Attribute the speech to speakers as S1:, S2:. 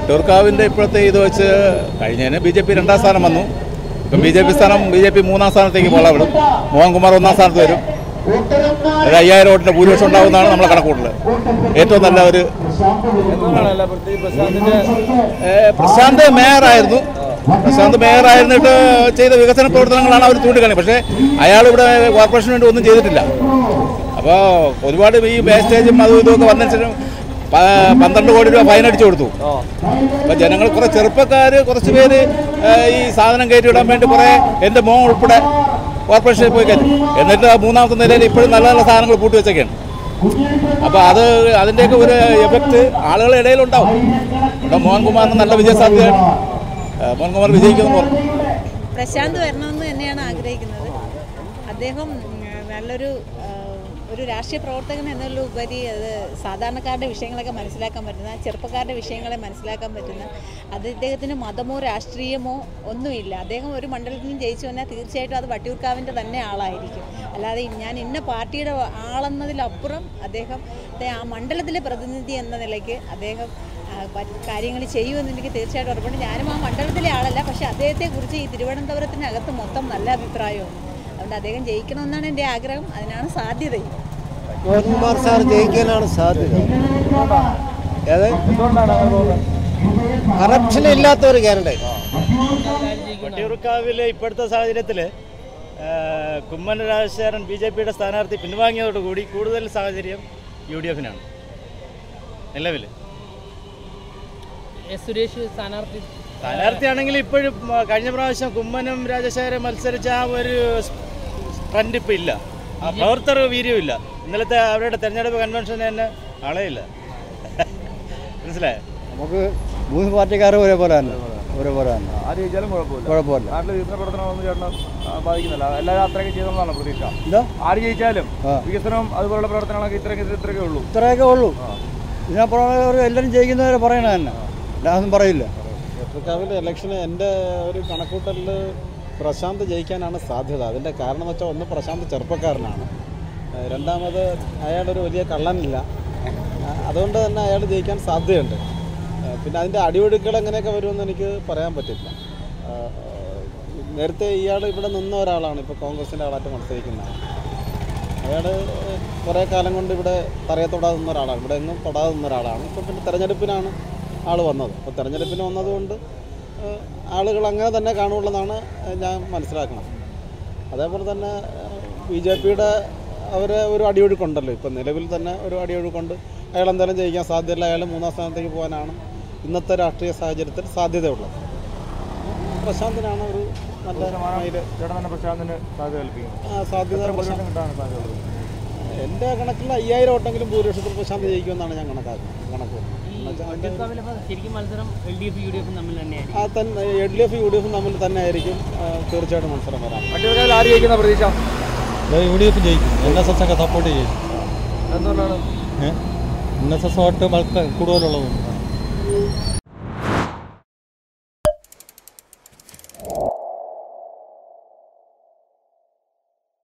S1: വട്ടിയൂർക്കാവിൻ്റെ ഇപ്പോഴത്തെ ഇത് വെച്ച് കഴിഞ്ഞതിന് ബി ജെ പി രണ്ടാം സ്ഥാനം വന്നു ഇപ്പം ബി ജെ പി സ്ഥാനം ബി ജെ പി മൂന്നാം സ്ഥാനത്തേക്ക് പോകാൻ വിടും മോഹൻകുമാർ ഒന്നാം സ്ഥാനത്ത് വരും ഒരു അയ്യായിരം വോട്ടിൻ്റെ ഭൂരിപക്ഷം ഉണ്ടാകുന്നതാണ് നമ്മളെ കണക്കൂട്ടൽ ഏറ്റവും നല്ല ഒരു
S2: എന്തുകൊണ്ടാണ് പ്രത്യേകിച്ച് പ്രശാന്തിന്റെ
S1: ഏ, പ്രശാന്ത് മേയറായിരുന്നു പ്രശാന്ത് മേയറായിരുന്നിട്ട് ചെയ്ത വികസന പ്രവർത്തനങ്ങളാണ് അവർ ചൂണ്ടിക്കാണി പക്ഷേ അയാൾ ഇവിടെ കോർപ്പറേഷന് വേണ്ടി ഒന്നും ചെയ്തിട്ടില്ല അപ്പോൾ ഒരുപാട് ഈ വേസ്റ്റേജും അതും ഇതും ഒക്കെ വന്നതിന് പ- പന്ത്രണ്ട് കോടി രൂപ ഫൈൻ അടിച്ചു കൊടുത്തു
S2: ആ
S1: അപ്പോൾ ജനങ്ങൾ കുറേ ചെറുപ്പക്കാർ കുറച്ച് പേര് ഏ, ഈ സാധനം കയറ്റി വിടാൻ വേണ്ടി കുറേ എൻ്റെ മോൻ ഉൾപ്പെടെ കോർപ്പറേഷനിൽ പോയി കയറ്റി എന്നിട്ട് ആ മൂന്നാമത്തെ നിലയിൽ ഇപ്പോഴും നല്ല നല്ല സാധനങ്ങൾ പൂട്ടി വെച്ചൊക്കെയാണ് അപ്പോൾ അത് അതിൻ്റെയൊക്കെ ഒരു എഫക്റ്റ് ആളുകളുടെ ഇടയിലുണ്ടാവും ഇവിടെ മോഹൻകുമാറിന് നല്ല വിജയസാധ്യതയാണ് ഏ, മോഹൻകുമാർ വിജയിക്കുന്നു പറഞ്ഞു
S3: പ്രശാന്ത് വരണമെന്ന് തന്നെയാണ് ആഗ്രഹിക്കുന്നത് അദ്ദേഹം ഉം, നല്ലൊരു ആ, ഒരു രാഷ്ട്രീയ പ്രവർത്തകൻ എന്നുള്ള ഉപരി അത് സാധാരണക്കാരുടെ വിഷയങ്ങളൊക്കെ മനസ്സിലാക്കാൻ പറ്റുന്ന ചെറുപ്പക്കാരുടെ വിഷയങ്ങളെ മനസ്സിലാക്കാൻ പറ്റുന്ന അത് ഇദ്ദേഹത്തിന് മതമോ രാഷ്ട്രീയമോ ഒന്നുമില്ല അദ്ദേഹം ഒരു മണ്ഡലത്തിൽ നിന്ന് ജയിച്ചു വന്നാൽ തീർച്ചയായിട്ടും അത് വട്ടിയൂർക്കാവിൻ്റെ തന്നെ ആളായിരിക്കും അല്ലാതെ ഞാൻ ഇന്ന പാർട്ടിയുടെ ആളെന്നതിലപ്പുറം അദ്ദേഹം ആ മണ്ഡലത്തിലെ പ്രതിനിധി എന്ന നിലയ്ക്ക് അദ്ദേഹം കാര്യങ്ങൾ ചെയ്യുമെന്ന് എനിക്ക് തീർച്ചയായിട്ടും ഉറപ്പുണ്ട് ഞാനും ആ മണ്ഡലത്തിലെ ആളല്ല പക്ഷേ അദ്ദേഹത്തെക്കുറിച്ച് ഈ തിരുവനന്തപുരത്തിനകത്ത് മൊത്തം നല്ല അഭിപ്രായമാണ് അതുകൊണ്ട് അദ്ദേഹം ജയിക്കണമെന്നാണ് എൻ്റെ ആഗ്രഹം അതിനാണ് സാധ്യതയും
S4: മോഹൻകുമാർ സാർ ജയിക്കാനാണ് സാധ്യത ഏത്
S2: എന്തുകൊണ്ടാണ് അങ്ങനെ തോന്നുന്നത്
S4: കറപ്ഷൻ ഇല്ലാത്ത ഒരു കാൻഡിഡേറ്റ്
S5: വട്ടിയൂർക്കാവിലെ ഇപ്പോഴത്തെ സാഹചര്യത്തിൽ കുമ്മന രാജശേഖരൻ ബി ജെ പിയുടെ സ്ഥാനാർത്ഥി പിൻവാങ്ങിയതോടുകൂടി കൂടുതൽ സാഹചര്യം യു ഡി എഫിനാണ് നിലവിൽ
S6: എസ് സുരേഷ് സ്ഥാനാർത്ഥി
S5: സ്ഥാനാർത്ഥിയാണെങ്കിൽ ഇപ്പോഴും ആ, കഴിഞ്ഞ പ്രാവശ്യം കുമ്മനം രാജശേഖരൻ മത്സരിച്ച ആ ഒരു ട്രെൻഡ് ഇപ്പം ഇല്ല ആ പ്രവർത്തക വീര്യമില്ല ഇന്നലത്തെ അവരുടെ തെരഞ്ഞെടുപ്പ് കൺവെൻഷൻ തന്നെ ആളെയില്ല മനസ്സിലായോ
S4: നമുക്ക് മൂന്ന് പാർട്ടിക്കാരും ഒരേപോലെ തന്നെ ഒരേപോലെ തന്നെ
S2: ആര് ജയിച്ചാലും കുഴപ്പമില്ല
S4: കുഴപ്പമില്ല
S2: നാട്ടിലെ വികസന പ്രവർത്തനങ്ങളൊന്നും ചേട്ടന് ആ, ബാധിക്കുന്നില്ല എല്ലാവരും അത്രയൊക്കെ ചെയ്തെന്നാണ് പ്രതീക്ഷ
S4: എന്താ
S2: ആര് ജയിച്ചാലും
S4: ആ.
S2: വികസനവും അതുപോലുള്ള പ്രവർത്തനങ്ങളൊക്കെ ഇത്രയൊക്കെ ഇത്രയൊക്കെ ഉള്ളൂ
S4: ഇത്രയൊക്കെ ഉള്ളൂ ഇതിനപ്പുറം അവർ എല്ലാവരും ജയിക്കുന്നവരെ പറയണ തന്നെ അല്ലാതൊന്നും പറയില്ല
S7: വട്ടിയൂർക്കാവിലെ ഇലക്ഷന് എൻ്റെ ഒരു കണക്കൂട്ടലിൽ പ്രശാന്ത് ജയിക്കാനാണ് സാധ്യത അതിൻ്റെ കാരണം എന്ന് വെച്ചാൽ ഒന്ന് പ്രശാന്ത് ചെറുപ്പക്കാരനാണ് ഏഹ് രണ്ടാമത് അയാളൊരു വലിയ കള്ളനില്ല ആ, അതുകൊണ്ട് തന്നെ അയാൾ ജയിക്കാൻ സാധ്യതയുണ്ട് ഏഹ് പിന്നെ അതിൻ്റെ അടിയൊഴുക്കുകൾ എങ്ങനെയൊക്കെ വരുമെന്ന് എനിക്ക് പറയാൻ പറ്റില്ല ആ, നേരത്തെ ഇയാൾ ഇവിടെ നിന്ന ഒരാളാണ് ഇപ്പോൾ കോൺഗ്രസിൻ്റെ ആളായിട്ട് മത്സരിക്കുന്നതാണ് അയാൾ കുറേ കാലം കൊണ്ട് ഇവിടെ തറയെ തൊടാതെ നിന്ന ഒരാളാണ് ഇവിടെ എങ്ങും തൊടാതെ നിന്ന ഒരാളാണ് ഇപ്പോൾ പിന്നെ തെരഞ്ഞെടുപ്പിനാണ് ആൾ വന്നത് അപ്പോൾ തെരഞ്ഞെടുപ്പിന് വന്നതുകൊണ്ട് ഏഹ്, ആളുകൾ അങ്ങനെ തന്നെ കാണുള്ളതാണ് ഞാൻ മനസ്സിലാക്കുന്നത് അതേപോലെ തന്നെ ബി ജെ പിയുടെ അവർ ഒരു അടിയൊഴുക്കുണ്ടല്ലോ ഇപ്പം നിലവിൽ തന്നെ ഒരു അടിയൊഴുക്കുണ്ട് അയാൾ എന്തായാലും ജയിക്കാൻ സാധ്യതയില്ല അയാൾ മൂന്നാം സ്ഥാനത്തേക്ക് പോകാനാണ് ഇന്നത്തെ രാഷ്ട്രീയ സാഹചര്യത്തിൽ സാധ്യതയുള്ളത് പ്രശാന്തിനാണ് ഒരു നല്ല മൈല്
S2: ചേട്ടൻ തന്നെ പ്രശാന്തിന് സാധ്യത കൽപ്പിക്കുന്നു
S7: ആ, സാധ്യത
S2: എത്ര
S7: പ്രശാന്ത്
S2: ഭൂരിപക്ഷം കിട്ടാനാണ് സാധ്യതയുള്ളത്
S7: എൻ്റെ കണക്കിൽ അയ്യായിരം വോട്ടെങ്കിലും ഭൂരിപക്ഷത്തിൽ പ്രശാന്ത് ജയിക്കുമെന്നാണ് ഞാൻ കണക്കാക്കുന്നത് കണക്ക്
S6: വട്ടിയൂർക്കാവിലെ ഇപ്പൊ ശരിക്കും മത്സരം L D F U D എഫും തമ്മിൽ തന്നെയായിരിക്കും
S7: ആ തന്നെ L D F U D എഫും തമ്മിൽ തന്നെ ആയിരിക്കും ആ, തീർച്ചയായിട്ടും മത്സരം വരാൻ
S2: വട്ടിയൂർക്കാവിൽ ആര് ജയിക്കുന്ന പ്രതീക്ഷ
S8: യു ഡി എഫ് ജയിക്കും എൻ എസ് എസ് ഒക്കെ സപ്പോർട്ട് ചെയ്യും
S2: എന്തുകൊണ്ടാണ്
S8: എൻ എസ് എസ് വോട്ട് വളരെ കൂടുതലുള്ളത്